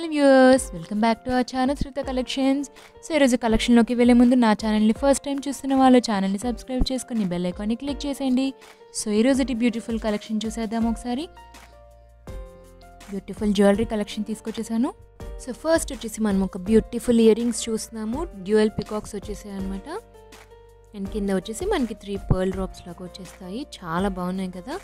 hello viewers welcome back to our channel Sritha collections so ఈరోజు కలెక్షన్లోకి వెళ్ళే ముందు నా ఛానల్ని ఫస్ట్ టైం చూస్తున్న వాళ్ళు ఛానల్ని సబ్స్క్రైబ్ చేసుకుని బెల్ ఐకాన్ని క్లిక్ చేసేయండి సో ఈరోజుటి బ్యూటిఫుల్ కలెక్షన్ చూసేద్దాం ఒకసారి బ్యూటిఫుల్ జ్యువెలరీ కలెక్షన్ తీసుకొచ్చేసాను సో ఫస్ట్ వచ్చేసి మనం ఒక బ్యూటిఫుల్ ఇయర్ రింగ్స్ చూస్తున్నాము డ్యూయల్ పికాక్స్ వచ్చేసాయి అనమాట అండ్ కింద వచ్చేసి మనకి త్రీ పర్ల్ డ్రాప్స్ లాగా వచ్చేస్తాయి చాలా బాగున్నాయి కదా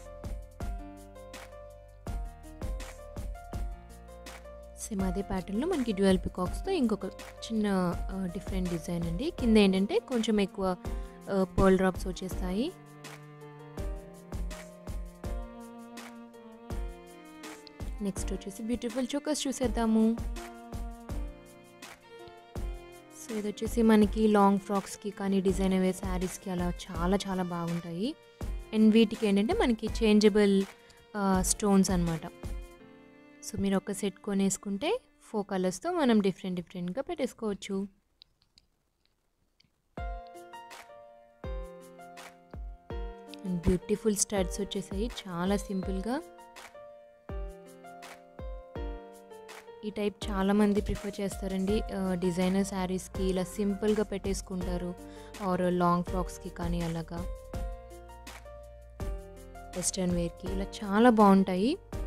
సేమ్ అదే ప్యాటర్న్లో మనకి డ్యూయల్ పికాక్స్తో ఇంకొక చిన్న డిఫరెంట్ డిజైన్ అండి కింద ఏంటంటే కొంచెం ఎక్కువ పర్ల్ డ్రాప్స్ వచ్చేస్తాయి నెక్స్ట్ వచ్చేసి బ్యూటిఫుల్ చోకర్స్ చూసేద్దాము సో ఇది వచ్చేసి మనకి లాంగ్ ఫ్రాక్స్కి కానీ డిజైన్ అవే శారీస్కి అలా చాలా చాలా బాగుంటాయి అండ్ వీటికి ఏంటంటే మనకి చేంజబుల్ స్టోన్స్ అనమాట సో మీరు ఒక సెట్ కొనేసుకుంటే ఫోర్ కలర్స్తో మనం డిఫరెంట్ డిఫరెంట్గా పెట్టేసుకోవచ్చు అండ్ బ్యూటిఫుల్ స్టడ్స్ వచ్చేసాయి చాలా సింపుల్గా ఈ టైప్ చాలామంది ప్రిఫర్ చేస్తారండి డిజైనర్ శారీస్కి ఇలా సింపుల్గా పెట్టేసుకుంటారు ఆర్ లాంగ్ ఫ్రాక్స్కి కానీ అలాగా వెస్ట్రన్ వేర్కి ఇలా చాలా బాగుంటాయి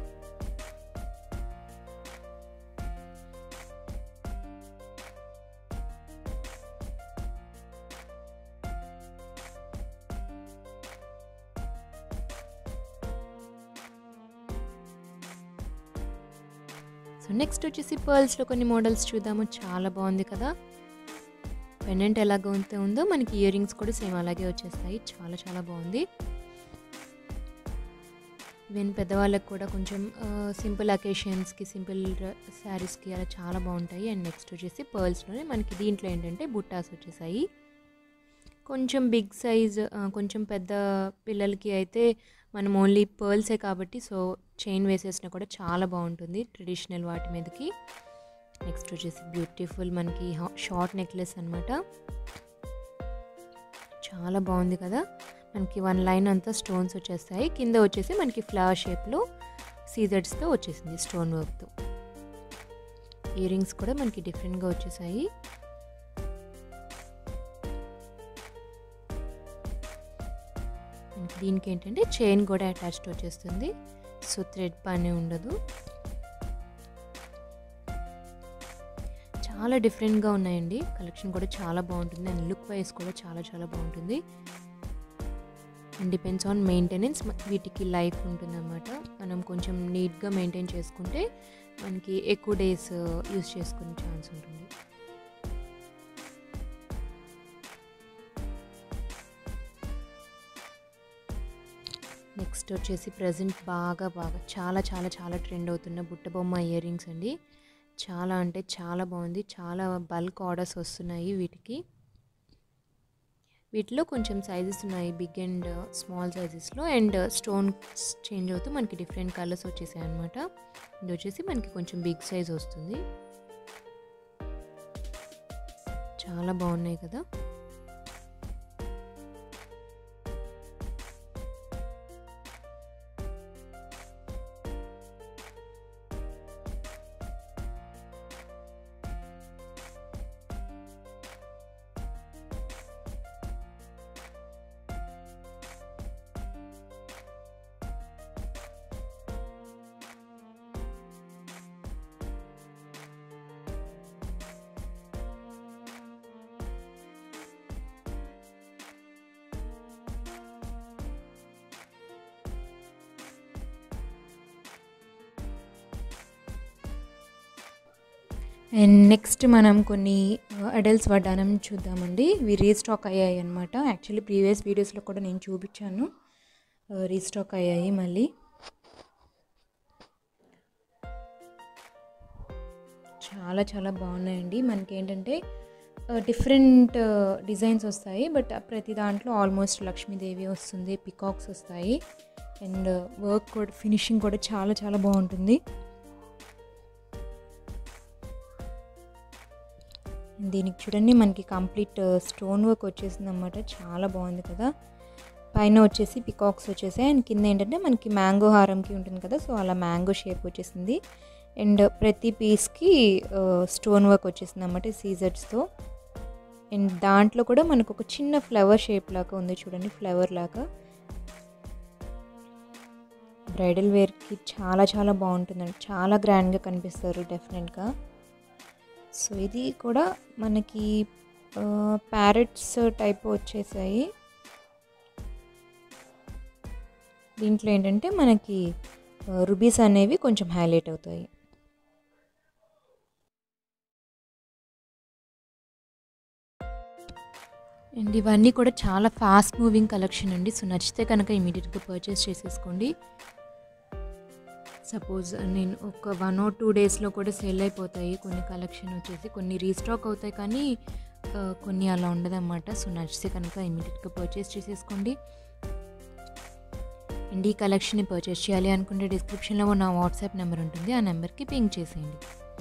సో నెక్స్ట్ వచ్చేసి పర్ల్స్లో కొన్ని మోడల్స్ చూద్దాము చాలా బాగుంది కదా పెండెంట్ ఎలాగ ఉంటే ఉందో మనకి ఇయర్ రింగ్స్ కూడా సేమ్ అలాగే వచ్చేస్తాయి చాలా చాలా బాగుంది ఈవెన్ పెద్దవాళ్ళకి కూడా కొంచెం సింపుల్ అకేషన్స్కి సింపుల్ శారీస్కి అలా చాలా బాగుంటాయి అండ్ నెక్స్ట్ వచ్చేసి పర్ల్స్లోనే మనకి దీంట్లో ఏంటంటే బుట్టాస్ వచ్చేసాయి కొంచెం బిగ్ సైజ్ కొంచెం పెద్ద పిల్లలకి అయితే మనం ఓన్లీ పర్ల్సే కాబట్టి సో చైన్ వేసేసినా కూడా చాలా బాగుంటుంది ట్రెడిషనల్ వాటి మీదకి నెక్స్ట్ వచ్చేసి బ్యూటిఫుల్ మనకి షార్ట్ నెక్లెస్ అనమాట చాలా బాగుంది కదా మనకి వన్ లైన్ అంతా స్టోన్స్ వచ్చేస్తాయి కింద వచ్చేసి మనకి ఫ్లవర్ షేప్లో సీజర్స్తో వచ్చేసింది స్టోన్ వర్క్తో ఇయర్ రింగ్స్ కూడా మనకి డిఫరెంట్గా వచ్చేసాయి దీనికి ఏంటంటే చైన్ కూడా అటాచ్డ్ వచ్చేస్తుంది సో థ్రెడ్ పని ఉండదు చాలా డిఫరెంట్గా ఉన్నాయండి కలెక్షన్ కూడా చాలా బాగుంటుంది అండ్ లుక్ వైజ్ కూడా చాలా చాలా బాగుంటుంది అండ్ డిపెండ్స్ ఆన్ మెయింటెనెన్స్ వీటికి లైఫ్ ఉంటుందన్నమాట మనం కొంచెం నీట్గా మెయింటైన్ చేసుకుంటే మనకి ఎక్కువ డేస్ యూస్ చేసుకునే ఛాన్స్ ఉంటుంది నెక్స్ట్ వచ్చేసి ప్రజెంట్ బాగా బాగా చాలా చాలా చాలా ట్రెండ్ అవుతున్న బుట్టబొమ్మ ఇయర్ రింగ్స్ అండి చాలా అంటే చాలా బాగుంది చాలా బల్క్ ఆర్డర్స్ వస్తున్నాయి వీటికి వీటిలో కొంచెం సైజెస్ ఉన్నాయి బిగ్ అండ్ స్మాల్ సైజెస్లో అండ్ స్టోన్ చేంజ్ అవుతూ మనకి డిఫరెంట్ కలర్స్ వచ్చేసాయి అనమాట ఇది వచ్చేసి మనకి కొంచెం బిగ్ సైజ్ వస్తుంది చాలా బాగున్నాయి కదా అండ్ నెక్స్ట్ మనం కొన్ని అడల్ట్స్ వడ్డానం చూద్దామండి ఇవి రీస్టాక్ అయ్యాయి అనమాట యాక్చువల్లీ ప్రీవియస్ వీడియోస్లో కూడా నేను చూపించాను రీస్టాక్ అయ్యాయి మళ్ళీ చాలా చాలా బాగున్నాయండి మనకి ఏంటంటే డిఫరెంట్ డిజైన్స్ వస్తాయి బట్ ప్రతి దాంట్లో ఆల్మోస్ట్ లక్ష్మీదేవి వస్తుంది పికాక్స్ వస్తాయి అండ్ వర్క్ కూడా ఫినిషింగ్ కూడా చాలా చాలా బాగుంటుంది దీనికి చూడండి మనకి కంప్లీట్ స్టోన్ వర్క్ వచ్చేసింది అనమాట చాలా బాగుంది కదా పైన వచ్చేసి పికాక్స్ వచ్చేసాయి అండ్ కింద ఏంటంటే మనకి మ్యాంగో హారంకి ఉంటుంది కదా సో అలా మ్యాంగో షేప్ వచ్చేసింది అండ్ ప్రతి పీస్కి స్టోన్ వర్క్ వచ్చేసింది అన్నమాట సీజర్స్తో అండ్ దాంట్లో కూడా మనకు ఒక చిన్న ఫ్లవర్ షేప్ లాగా ఉంది చూడండి ఫ్లవర్ లాగా బ్రైడల్ వేర్కి చాలా చాలా బాగుంటుందండి చాలా గ్రాండ్గా కనిపిస్తారు డెఫినెట్గా సో ఇది కూడా మనకి ప్యారెట్స్ టైప్ వచ్చేసాయి దీంట్లో ఏంటంటే మనకి రుబీస్ అనేవి కొంచెం హైలైట్ అవుతాయి అండ్ ఇవన్నీ కూడా చాలా ఫాస్ట్ మూవింగ్ కలెక్షన్ అండి సో నచ్చితే కనుక ఇమీడియట్గా పర్చేస్ చేసేసుకోండి సపోజ్ నేను ఒక వన్ ఆర్ టూ డేస్లో కూడా సేల్ అయిపోతాయి కొన్ని కలెక్షన్ వచ్చేసి కొన్ని రీస్టాక్ అవుతాయి కానీ కొన్ని అలా ఉండదన్నమాట సో నచ్చితే కనుక ఇమీడియట్గా పర్చేస్ చేసేసుకోండి అండ్ ఈ కలెక్షన్ని పర్చేస్ చేయాలి అనుకుంటే డిస్క్రిప్షన్లో ఉన్న వాట్సాప్ నెంబర్ ఉంటుంది ఆ నెంబర్కి పింక్ చేసేయండి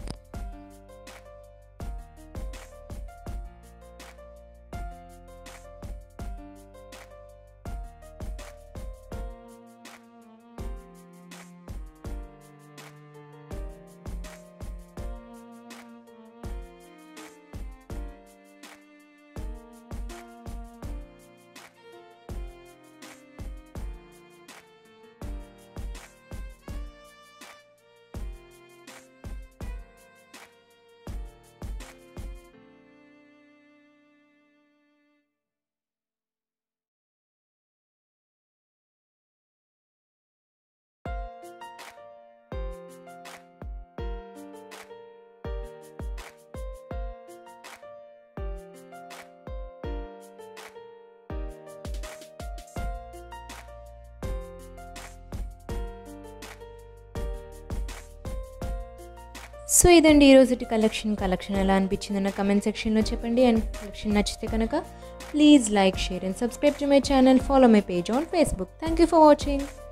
సో ఇదండి ఈరోజు కలెక్షన్ కలెక్షన్ ఎలా అనిపించింది నా కమెంట్ సెక్షన్లో చెప్పండి అండ్ కలెక్షన్ నచ్చితే కనుక please like share and subscribe to my channel follow my page on Facebook thank you for watching